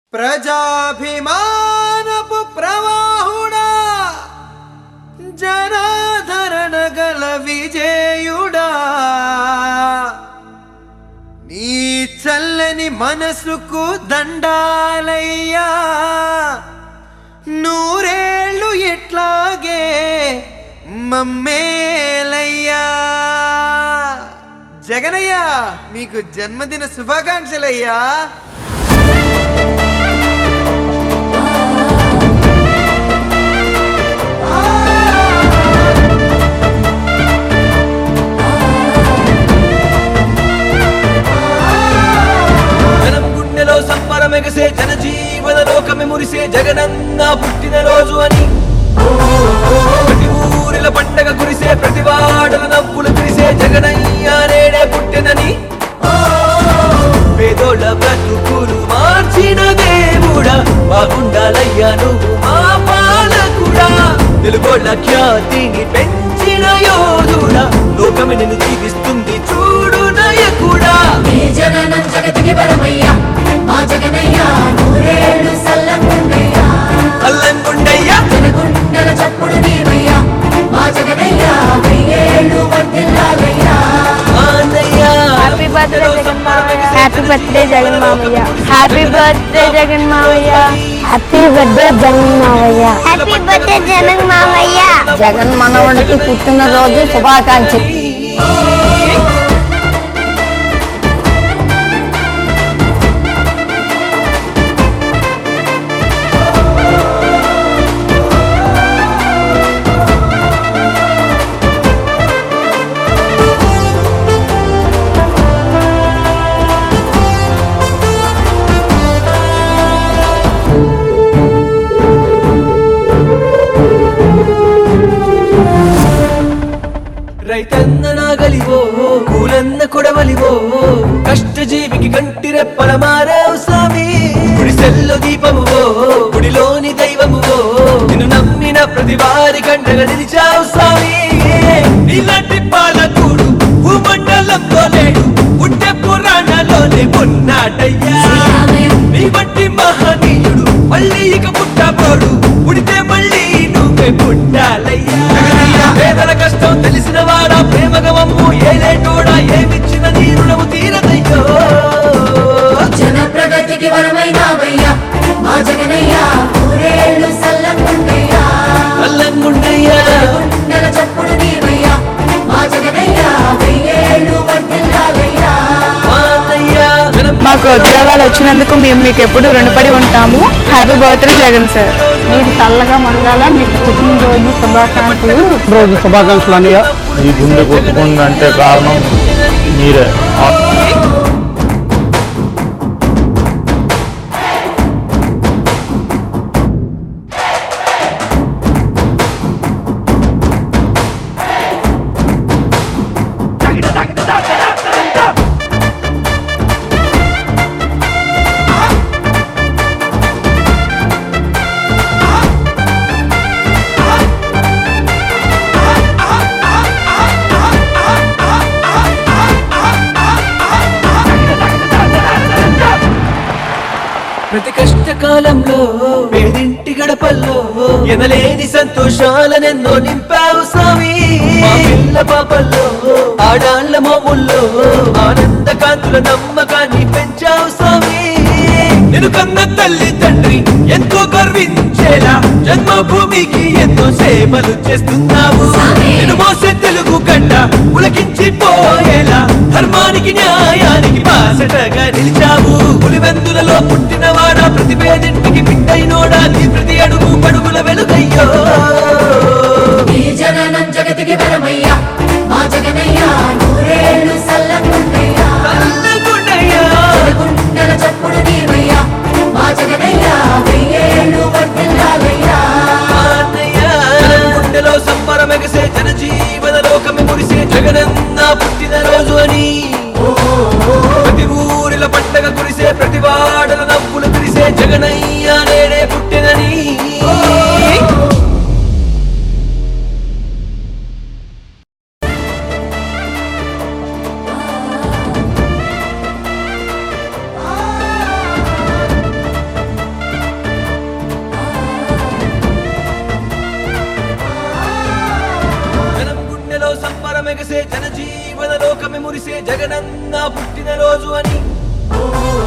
ప్రజాభిమానపు ప్రవాహుడా జనాధరణ గల విజయుడా నీ చల్లని మనసుకు దండాలయ్యా నూరేళ్ళు ఎట్లాగే మమ్మేలయ్యా జగనయ్య మీకు జన్మదిన శుభాకాంక్షలయ్యా జనం గుండెలో సంబరమెగసే జనజీవన లోకమే మురిసే జగనన్న పుట్టిన రోజు అని ప్రతి ఊరిల పండగ కురిసే ప్రతి వాడల నవ్వులు కురిసే జగనయ్య నేడే పుట్టినని పేదోళ్ళ బ్రతుకులు మార్చిన దేవుడా బాగుండాలయ్యా నువ్వు మా పాలకుడా తెలుగోళ్ళ ఖ్యాతిని పెంచిన యోధుడా లోకమే నిన్ను జీవిస్తుంది చూడు నయకుడా నీ జననం జగతికి పరమయ్యా మా జగనయ్యా నూరేళ్ళు సల్లంగుండయ్యా అల్లంగుండయ్యా జనగుండెల చప్పుడు నీవయ్యా మా జగనయ్యా వెయ్యేళ్ళు వర్ధిల్లాలయ్యా ఆనయ్యా హ్యాపీ బర్త్డే జగన్ మామయ్య హ్యాపీ బర్త్డే జగన్ మామయ్య హ్యాపీ బర్త్డే జగన్ మామయ్య హ్యాపీ బర్త్డే జగన్ మామయ్య హ్యాపీ బర్త్డే జగన్ మామయ్య జగన్ మనవడికి పుట్టినరోజు శుభాకాంక్షలు రైతన్న నాగలివో కూలన్న కొడవలివో కష్టజీవికి కంటి రెప్పల మారావు స్వామి గుడిసెల్లో దీపమువో గుడిలోని దైవమువో నిన్ను నమ్మిన ప్రతి వారి కంటగా నిలిచావు స్వామి నీలాంటి పాలకుడు భూమండలంలో లేడు ఉంటే పురాణలోనే ఉన్నాడయ్యా నీ వంటి మహనీయుడు మళ్ళీ ఇక పుట్టబోడు పుడితే మళ్ళీ నువ్వే పుట్టాలయ్యా పేదల కష్టం తెలిసిన వాడా ప్రేమగమమ్ము ఏలేటోడా ఏమిచ్చిన నీ రుణము తీరదయ్యో జన ప్రగతికి వరమైనావయ్యా మా జగనయ్యా నూరేళ్ళు సల్లంగుండయ్యా అల్లంగుండయ్యా జనగుండెల చప్పుడు నీవయ్యా మా జగనయ్యా వెయ్యేళ్ళు వర్ధిల్లాలయ్యా మాతయ్యా జనం మాకు ఉద్యోగాలు వచ్చినందుకు మేము మీకు ఎప్పుడు రుణపడి ఉంటాము హ్యాపీ బర్త్డే జగన్ సార్ మీరు చల్లగా మంగాల మీకు పుట్టినరోజు శుభాకాంక్షలు రోజు శుభాకాంక్షలు అన్నయ్య ఈ గుండె కొట్టుకుందంటే కారణం మీరే ప్రతి కష్టకాలంలో పేదింటి గడపల్లో ఎనలేని సంతోషాలనెన్నో నింపావు స్వామి మా పిల్ల పాపల్లో ఆడాళ్ళ మోముల్లో ఆనంద కాంతుల నమ్మకాన్ని పెంచావు స్వామి నేను కన్న తల్లి తండ్రి ఎంతో గర్వించేలా జన్మభూమికి ఎంతో సేవలు చేస్తున్నావు నేను మోసే తెలుగు గడ్డ ఉలకించి పోయేలా ధర్మానికి న్యాయానికి బాసటగా నిలిచావు పులివెందులలో పుట్టినవాడా ప్రతి పేదింటికి బిడ్డైనోడా నీ ప్రతి అడుగు పడుగుల వెలుగయ్యో నీ జననం జగతికి పరమయ్యా మా జగనయ్యా నూరేళ్ళు సల్లంగుండయ్యా చల్లగుండయ్యా. జనగుండెల చప్పుడు నీవయ్యా మా జగనయ్యా వెయ్యేళ్ళు వర్ధిల్లాలయ్యా ఆనయ్యా. జనం గుండెలో సంబరమెగసే జనజీవన లోకమే మురిసే జగనన్న పుట్టిన రోజు అని ప్రతి ఊరిల పండగ కురిసే ప్రతి వాడల నవ్వులు కురిసే జగనయ్య నేడే పుట్టినని కురిసే జనజీవన లోకమే మురిసే జగనన్న పుట్టినరోజు అని